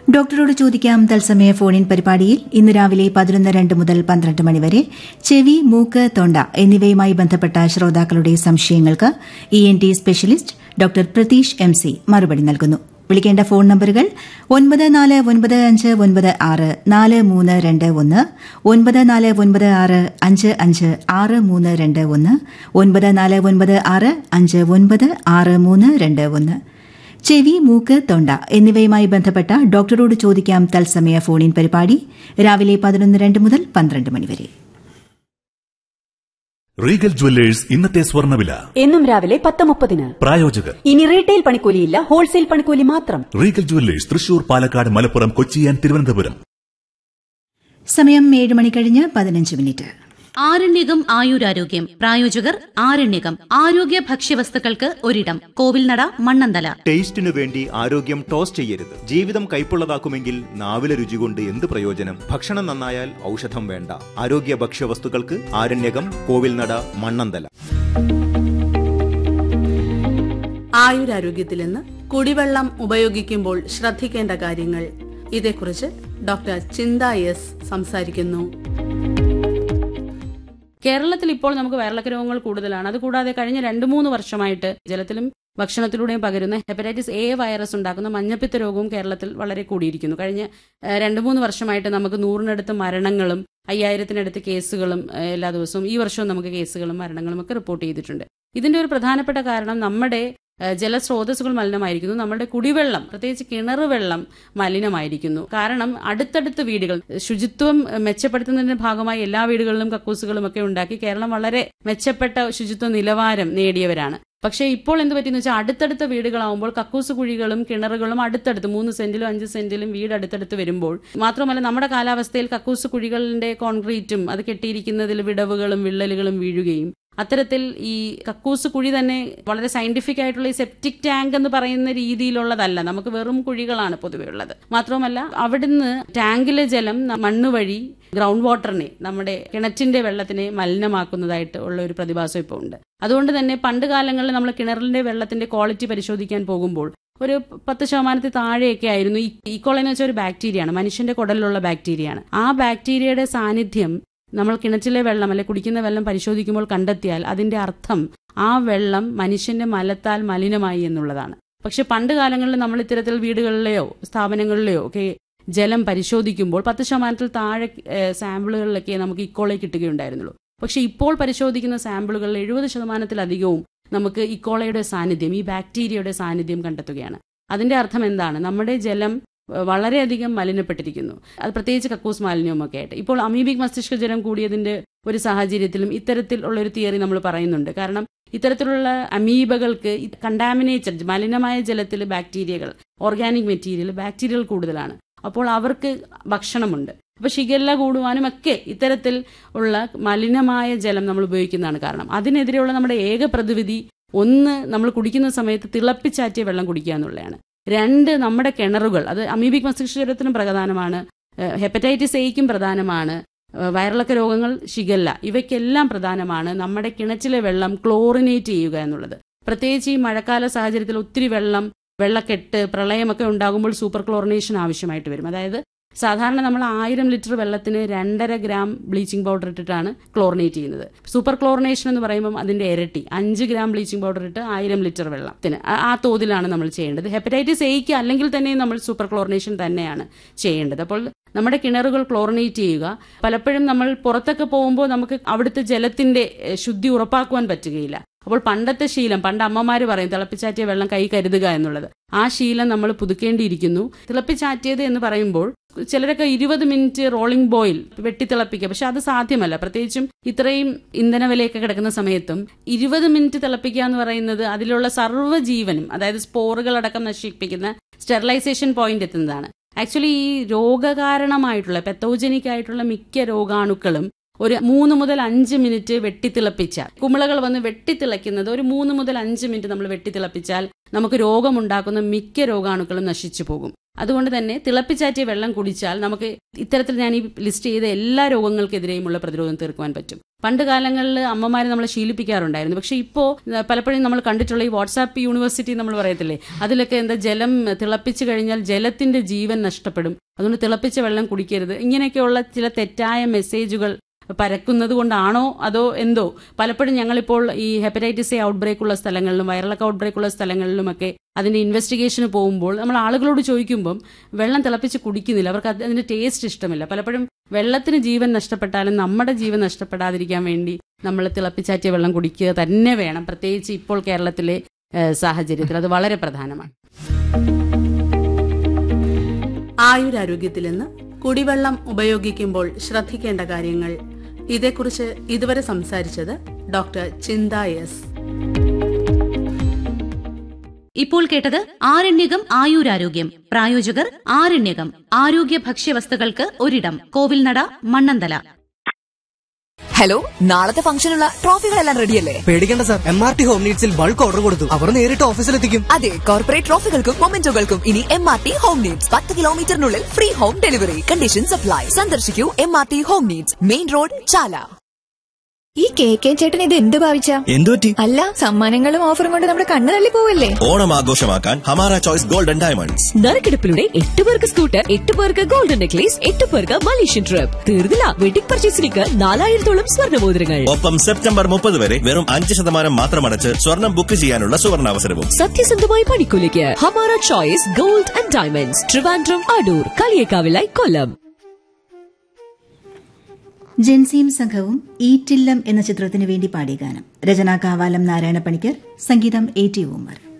ഡോക്ടറോട് ചോദിക്കാം തത്സമയ ഫോണിൻ പരിപാടിയിൽ ഇന്ന് രാവിലെ പതിനൊന്ന് രണ്ട് മുതൽ പന്ത്രണ്ട് മണിവരെ ചെവി മൂക്ക് തൊണ്ട എന്നിവയുമായി ബന്ധപ്പെട്ട ശ്രോതാക്കളുടെ സംശയങ്ങൾക്ക് E N T specialist doctor Pratheesh M C മറുപടി നൽകുന്നു വിളിക്കേണ്ട ഫോൺ നമ്പറുകൾ ഒൻപത് നാല് ഒൻപത് അഞ്ച് ഒൻപത് ആറ് നാല് മൂന്ന് രണ്ട് ഒന്ന് ഒൻപത് നാല് ഒൻപത് ആറ് അഞ്ച് അഞ്ച് ആറ് മൂന്ന് രണ്ട് ഒന്ന് ഒൻപത് നാല് ഒൻപത് ആറ് അഞ്ച് ഒൻപത് ആറ് മൂന്ന് രണ്ട് ഒന്ന് ചെവി മൂക്ക് തൊണ്ട എന്നിവയുമായി ബന്ധപ്പെട്ട ഡോക്ടറോട് ചോദിക്കാം തത്സമയ ഫോണിൻ പരിപാടി രാവിലെ പതിനൊന്ന് രണ്ട് മുതൽ പന്ത്രണ്ട് മണിവരെ റീഗൽ ജുവല്ലേഴ്സ് ഇന്നത്തെ സ്വർണ്ണവില എന്നും രാവിലെ പത്ത് മുപ്പതിന് പ്രായോജകർ ഇനി റീറ്റെയിൽ പണിക്കൂലിയില്ല ഹോൾസെയിൽ പണിക്കൂലി മാത്രം Regal Jewellers Thrissur Palakkad Malappuram Kochi and Thiruvananthapuram സമയം ഏഴ് മണി കഴിഞ്ഞ് പതിനഞ്ച് മിനിറ്റ് ആരണ്യകം ആയുരാരോഗ്യം പ്രായോജകർ ആരണ്യകം ആരോഗ്യ ഭക്ഷ്യവസ്തുക്കൾക്ക് ഒരിടം കോവിൽനട മണ്ണന്തല ടേസ്റ്റിനു വേണ്ടി ആരോഗ്യം ടോസ് ചെയ്യരുത് ജീവിതം കൈപ്പുള്ളതാക്കുമെങ്കിൽ നാവിലെ രുചി കൊണ്ട് എന്ത് പ്രയോജനം ഭക്ഷണം നന്നായാൽ ഔഷധം വേണ്ട ആരോഗ്യ ഭക്ഷ്യവസ്തുക്കൾക്ക് ആരണ്യകം കോവിൽനട മണ്ണന്തല ആയുരാരോഗ്യത്തിൽ നിന്ന് കുടിവെള്ളം ഉപയോഗിക്കുമ്പോൾ ശ്രദ്ധിക്കേണ്ട കാര്യങ്ങൾ ഇതേക്കുറിച്ച് ഡോക്ടർ ചിന്ത എസ് സംസാരിക്കുന്നു കേരളത്തിൽ ഇപ്പോൾ നമുക്ക് വയറിളക്ക രോഗങ്ങൾ കൂടുതലാണ് അതുകൂടാതെ കഴിഞ്ഞ രണ്ട് മൂന്ന് വർഷമായിട്ട് ജലത്തിലും ഭക്ഷണത്തിലൂടെയും പകരുന്ന ഹെപ്പറ്റൈറ്റിസ് എ വൈറസ് ഉണ്ടാക്കുന്ന മഞ്ഞപ്പിത്ത രോഗവും കേരളത്തിൽ വളരെ കൂടിയിരിക്കുന്നു കഴിഞ്ഞ ഏഹ്, രണ്ട് മൂന്ന് വർഷമായിട്ട് നമുക്ക് നൂറിനടുത്ത് മരണങ്ങളും അയ്യായിരത്തിനടുത്ത് കേസുകളും ഏഹ്, എല്ലാ ദിവസവും ഈ വർഷവും നമുക്ക് കേസുകളും മരണങ്ങളും ഒക്കെ റിപ്പോർട്ട് ചെയ്തിട്ടുണ്ട് ഇതിന്റെ ഒരു പ്രധാനപ്പെട്ട കാരണം നമ്മുടെ ഏഹ്, ജലസ്രോതസ്സുകൾ മലിനമായിരിക്കുന്നു നമ്മുടെ കുടിവെള്ളം പ്രത്യേകിച്ച് കിണർ വെള്ളം മലിനമായിരിക്കുന്നു കാരണം അടുത്തടുത്ത വീടുകൾ ശുചിത്വം ഏഹ്, മെച്ചപ്പെടുത്തുന്നതിന്റെ ഭാഗമായി എല്ലാ വീടുകളിലും കക്കൂസുകളും ഒക്കെ ഉണ്ടാക്കി കേരളം വളരെ മെച്ചപ്പെട്ട ശുചിത്വ നിലവാരം നേടിയവരാണ് പക്ഷേ ഇപ്പോൾ എന്ത് പറ്റിയെന്ന് വെച്ചാൽ അടുത്തടുത്ത വീടുകളാവുമ്പോൾ കക്കൂസ് കുഴികളും കിണറുകളും അടുത്തടുത്ത് മൂന്ന് സെന്റിലും അഞ്ച് സെന്റിലും വീട് അടുത്തടുത്ത് വരുമ്പോൾ മാത്രമല്ല നമ്മുടെ കാലാവസ്ഥയിൽ കക്കൂസ് കുഴികളുടെ കോൺക്രീറ്റും അത് കെട്ടിയിരിക്കുന്നതിൽ വിടവുകളും വിള്ളലുകളും വീഴുകയും അത്തരത്തിൽ ഈ കക്കൂസ് കുഴി തന്നെ വളരെ സയന്റിഫിക് ആയിട്ടുള്ള ഈ സെപ്റ്റിക് ടാങ്ക് എന്ന് പറയുന്ന രീതിയിലുള്ളതല്ല നമുക്ക് വെറും കുഴികളാണ് പൊതുവെ ഉള്ളത് മാത്രമല്ല അവിടുന്ന് ടാങ്കിലെ ജലം ന- മണ്ണ് വഴി ഗ്രൗണ്ട് വാട്ടറിനെ നമ്മുടെ കിണറ്റിന്റെ വെള്ളത്തിനെ മലിനമാക്കുന്നതായിട്ട് ഉള്ള ഒരു പ്രതിഭാസം ഇപ്പോൾ ഉണ്ട് അതുകൊണ്ട് തന്നെ പണ്ട് കാലങ്ങളിൽ നമ്മൾ കിണറിന്റെ വെള്ളത്തിന്റെ ക്വാളിറ്റി പരിശോധിക്കാൻ പോകുമ്പോൾ ഒരു പത്ത് ശതമാനത്തിൽ താഴെയൊക്കെ ആയിരുന്നു ഈ ഈക്കോള എന്ന് വെച്ചാൽ ഒരു ബാക്ടീരിയയാണ് മനുഷ്യന്റെ കുടലിലുള്ള ബാക്ടീരിയയാണ് ആ ബാക്ടീരിയയുടെ സാന്നിധ്യം നമ്മൾ കിണറ്റിലെ വെള്ളം അല്ലെ കുടിക്കുന്ന വെള്ളം പരിശോധിക്കുമ്പോൾ കണ്ടെത്തിയാൽ അതിന്റെ അർത്ഥം ആ വെള്ളം മനുഷ്യന്റെ മലത്താൽ മലിനമായി എന്നുള്ളതാണ് പക്ഷെ പണ്ട് കാലങ്ങളിൽ നമ്മൾ ഇത്തരത്തിൽ വീടുകളിലെയോ സ്ഥാപനങ്ങളിലെയോ ഒക്കെ ജലം പരിശോധിക്കുമ്പോൾ പത്ത് ശതമാനത്തിൽ താഴെ ഏഹ്, സാമ്പിളുകളിലൊക്കെ നമുക്ക് ഇക്കോളെ കിട്ടുകയുണ്ടായിരുന്നുള്ളൂ പക്ഷെ ഇപ്പോൾ പരിശോധിക്കുന്ന സാമ്പിളുകളിൽ എഴുപത് ശതമാനത്തിലധികവും നമുക്ക് ഇക്കോളയുടെ സാന്നിധ്യം ഈ ബാക്ടീരിയയുടെ സാന്നിധ്യം കണ്ടെത്തുകയാണ് അതിന്റെ അർത്ഥം എന്താണ് നമ്മുടെ ജലം ഏഹ്, വളരെയധികം മലിനപ്പെട്ടിരിക്കുന്നു അത് പ്രത്യേകിച്ച് കക്കൂസ് മാലിന്യവുമൊക്കെ ആയിട്ട് ഇപ്പോൾ അമീബിക് മസ്തിഷ്ക ജ്വരം കൂടിയതിന്റെ ഒരു സാഹചര്യത്തിലും ഇത്തരത്തിലുള്ള ഒരു തിയറി നമ്മൾ പറയുന്നുണ്ട് കാരണം ഇത്തരത്തിലുള്ള അമീബകൾക്ക് കണ്ടാമിനേറ്റഡ് മലിനമായ ജലത്തിൽ ബാക്ടീരിയകൾ ഓർഗാനിക് മെറ്റീരിയൽ ബാക്ടീരിയകൾ കൂടുതലാണ് അപ്പോൾ അവർക്ക് ഭക്ഷണമുണ്ട് അപ്പൊ ഷിഗല്ല കൂടുവാനും ഒക്കെ ഇത്തരത്തിൽ ഉള്ള മലിനമായ ജലം നമ്മൾ ഉപയോഗിക്കുന്നതാണ് കാരണം അതിനെതിരെയുള്ള നമ്മുടെ ഏക പ്രതിവിധി ഒന്ന് നമ്മൾ കുടിക്കുന്ന സമയത്ത് തിളപ്പിച്ചാറ്റിയ വെള്ളം കുടിക്കുക എന്നുള്ളതാണ് രണ്ട് നമ്മുടെ കിണറുകൾ അത് അമീബിക് മസ്തിഷ്ക ജ്വരത്തിനും പ്രധാനമാണ് ഏഹ് ഹെപ്പറ്റൈറ്റിസ് എയ്ക്കും പ്രധാനമാണ് ഏഹ് വയറിളക്ക രോഗങ്ങൾ ഷിഗല്ല ഇവയ്ക്കെല്ലാം പ്രധാനമാണ് നമ്മുടെ കിണറ്റിലെ വെള്ളം ക്ലോറിനേറ്റ് ചെയ്യുക എന്നുള്ളത് പ്രത്യേകിച്ച് ഈ മഴക്കാല സാഹചര്യത്തിൽ ഒത്തിരി വെള്ളം വെള്ളക്കെട്ട് പ്രളയമൊക്കെ ഉണ്ടാകുമ്പോൾ സൂപ്പർ ക്ലോറിനേഷൻ ആവശ്യമായിട്ട് വരും അതായത് സാധാരണ നമ്മൾ ആയിരം ലിറ്റർ വെള്ളത്തിന് രണ്ടര ഗ്രാം ബ്ലീച്ചിങ് പൗഡർ ഇട്ടിട്ടാണ് ക്ലോറിനേറ്റ് ചെയ്യുന്നത് സൂപ്പർ ക്ലോറിനേഷൻ എന്ന് പറയുമ്പോൾ അതിന്റെ ഇരട്ടി അഞ്ച് ഗ്രാം ബ്ലീച്ചിങ് പൗഡർ ഇട്ട് ആയിരം ലിറ്റർ വെള്ളത്തിന് ആ- ആ തോതിലാണ് നമ്മൾ ചെയ്യേണ്ടത് ഹെപ്പറ്റൈറ്റിസ് എയ്ക്ക് അല്ലെങ്കിൽ തന്നെ നമ്മൾ സൂപ്പർ ക്ലോറിനേഷൻ തന്നെയാണ് ചെയ്യേണ്ടത് അപ്പോൾ നമ്മുടെ കിണറുകൾ ക്ലോറിനേറ്റ് ചെയ്യുക പലപ്പോഴും നമ്മൾ പുറത്തൊക്കെ പോകുമ്പോൾ നമുക്ക് അവിടുത്തെ ജലത്തിന്റെ ഏഹ്, ശുദ്ധി ഉറപ്പാക്കുവാൻ പറ്റുകയില്ല അപ്പോൾ പണ്ടത്തെ ശീലം പണ്ട് അമ്മമാര് പറയും തിളപ്പിച്ചാറ്റിയ വെള്ളം കൈ കരുതുക എന്നുള്ളത് ആ ശീലം നമ്മൾ പുതുക്കേണ്ടിയിരിക്കുന്നു തിളപ്പിച്ചാറ്റിയത് എന്ന് പറയുമ്പോൾ ചിലരൊക്കെ ഇരുപത് മിനിറ്റ് റോളിംഗ് ബോയിൽ വെട്ടി തിളപ്പിക്കുക പക്ഷെ അത് സാധ്യമല്ല പ്രത്യേകിച്ചും ഇത്രയും ഇന്ധന വിലയൊക്കെ കിടക്കുന്ന സമയത്തും ഇരുപത് മിനിറ്റ് തിളപ്പിക്കുക എന്ന് പറയുന്നത് അതിലുള്ള സർവ്വജീവനും അതായത് സ്പോറുകളടക്കം നശിപ്പിക്കുന്ന സ്റ്റെറിലൈസേഷൻ പോയിന്റ് എത്തുന്നതാണ് ആക്ച്വലി ഈ രോഗകാരണമായിട്ടുള്ള പെത്തോജനിക് ആയിട്ടുള്ള മിക്ക രോഗാണുക്കളും ഒരു മൂന്ന് മുതൽ അഞ്ച് മിനിറ്റ് വെട്ടിത്തിളപ്പിച്ചാൽ കുമിളകൾ വന്ന് വെട്ടിത്തിളയ്ക്കുന്നത് ഒരു മൂന്ന് മുതൽ അഞ്ച് മിനിറ്റ് നമ്മൾ വെട്ടിത്തിളപ്പിച്ചാൽ നമുക്ക് രോഗമുണ്ടാക്കുന്ന മിക്ക രോഗാണുക്കളും നശിച്ചു പോകും അതുകൊണ്ട് തന്നെ തിളപ്പിച്ചാറ്റിയ വെള്ളം കുടിച്ചാൽ നമുക്ക് ഇത്തരത്തിൽ ഞാൻ ഈ ലിസ്റ്റ് ചെയ്ത എല്ലാ രോഗങ്ങൾക്കെതിരെയുമുള്ള പ്രതിരോധം തീർക്കുവാൻ പറ്റും പണ്ട് കാലങ്ങളിൽ അമ്മമാരെ നമ്മളെ ശീലിപ്പിക്കാറുണ്ടായിരുന്നു പക്ഷേ ഇപ്പോൾ പലപ്പോഴും നമ്മൾ കണ്ടിട്ടുള്ള ഈ വാട്സാപ്പ് യൂണിവേഴ്സിറ്റി നമ്മൾ പറയത്തില്ലേ അതിലൊക്കെ എന്താ ജലം തിളപ്പിച്ചു കഴിഞ്ഞാൽ ജലത്തിന്റെ ജീവൻ നഷ്ടപ്പെടും അതുകൊണ്ട് തിളപ്പിച്ച വെള്ളം കുടിക്കരുത് ഇങ്ങനെയൊക്കെയുള്ള ചില തെറ്റായ മെസ്സേജുകൾ പരക്കുന്നത് കൊണ്ടാണോ അതോ എന്തോ പലപ്പോഴും ഞങ്ങളിപ്പോൾ ഈ ഹെപ്പറ്റൈറ്റിസ് എ ഔട്ട്ബ്രേക്ക് ഉള്ള സ്ഥലങ്ങളിലും വൈറലൊക്കെ ഔട്ട്ബ്രേക്ക് ഉള്ള സ്ഥലങ്ങളിലുമൊക്കെ അതിന്റെ ഇൻവെസ്റ്റിഗേഷന് പോകുമ്പോൾ നമ്മൾ ആളുകളോട് ചോദിക്കുമ്പം വെള്ളം തിളപ്പിച്ച് കുടിക്കുന്നില്ല അവർക്ക് അത് അതിന്റെ ടേസ്റ്റ് ഇഷ്ടമില്ല പലപ്പോഴും വെള്ളത്തിന് ജീവൻ നഷ്ടപ്പെട്ടാലും നമ്മുടെ ജീവൻ നഷ്ടപ്പെടാതിരിക്കാൻ വേണ്ടി നമ്മൾ തിളപ്പിച്ചാറ്റിയ വെള്ളം കുടിക്കുക തന്നെ വേണം പ്രത്യേകിച്ച് ഇപ്പോൾ കേരളത്തിലെ ഏഹ്, സാഹചര്യത്തിൽ അത് വളരെ പ്രധാനമാണ് ആയുരാരോഗ്യത്തിൽ നിന്ന് കുടിവെള്ളം ഉപയോഗിക്കുമ്പോൾ ശ്രദ്ധിക്കേണ്ട കാര്യങ്ങൾ ഇതേക്കുറിച്ച് ഇതുവരെ സംസാരിച്ചത് ഡോക്ടർ ചിന്ത എസ് ഇപ്പോൾ കേട്ടത് ആരണ്യകം ആയുരാരോഗ്യം പ്രായോജകർ ആരണ്യകം ആരോഗ്യ ഭക്ഷ്യവസ്തുക്കൾക്ക് ഒരിടം കോവിൽനട മണ്ണന്തല ഹലോ നാളത്തെ ഫംഗ്ഷനുള്ള ട്രോഫികളെല്ലാം റെഡിയല്ലേ പേടിക്കേണ്ട sir M R T home നീഡ്സിൽ ബൾക്ക് ഓർഡർ കൊടുത്തു അവർ നേരിട്ട് ഓഫീസിലെത്തിക്കും അതെ കോർപ്പറേറ്റ് ട്രോഫികൾക്കും മൊമെന്റോകൾക്കും ഇനി M R T home needs പത്ത് കിലോമീറ്ററിനുള്ളിൽ free home delivery conditions apply സന്ദർശിക്കൂ M R T home needs main road Chala E K K ചേട്ടൻ ഇത് എന്ത് ഭാവിച്ച എന്തുപറ്റി അല്ല സമ്മാനങ്ങളും ഓഫറും കൊണ്ട് നമ്മുടെ കണ്ണ് തള്ളി പോവല്ലേ ഓണം ആഘോഷമാക്കാൻ ഹമാര ചോയ്സ് ഗോൾഡൻ ഡയമണ്ട്സ് നറുക്കെടുപ്പിലൂടെ എട്ട് പേർക്ക് സ്കൂട്ടർ എട്ട് പേർക്ക് ഗോൾഡൻ നെക്ലേസ് എട്ട് പേർക്ക് മലേഷ്യൻ ട്രിപ്പ് തീർന്നില്ല വെഡിംഗ് പർച്ചേസിലേക്ക് നാലായിരത്തോളം സ്വർണ്ണമോതിരങ്ങൾ ഒപ്പം സെപ്റ്റംബർ മുപ്പത് വരെ വെറും അഞ്ച് ശതമാനം മാത്രമടച്ച് സ്വർണം ബുക്ക് ചെയ്യാനുള്ള സുവർണാവസരവും സത്യസന്ധമായ പണിക്കൂലിക്ക് Hamara Choice Gold and Diamonds Trivandrum Adoor കളിയേക്കാവിലായി കൊല്ലം ജൻസിയും സംഘവും ഈറ്റില്ലം എന്ന ചിത്രത്തിനു വേണ്ടി പാടിയ ഗാനം രചന കാവാലം നാരായണ പണിക്കർ സംഗീതം എ ടി ഉമ്മർ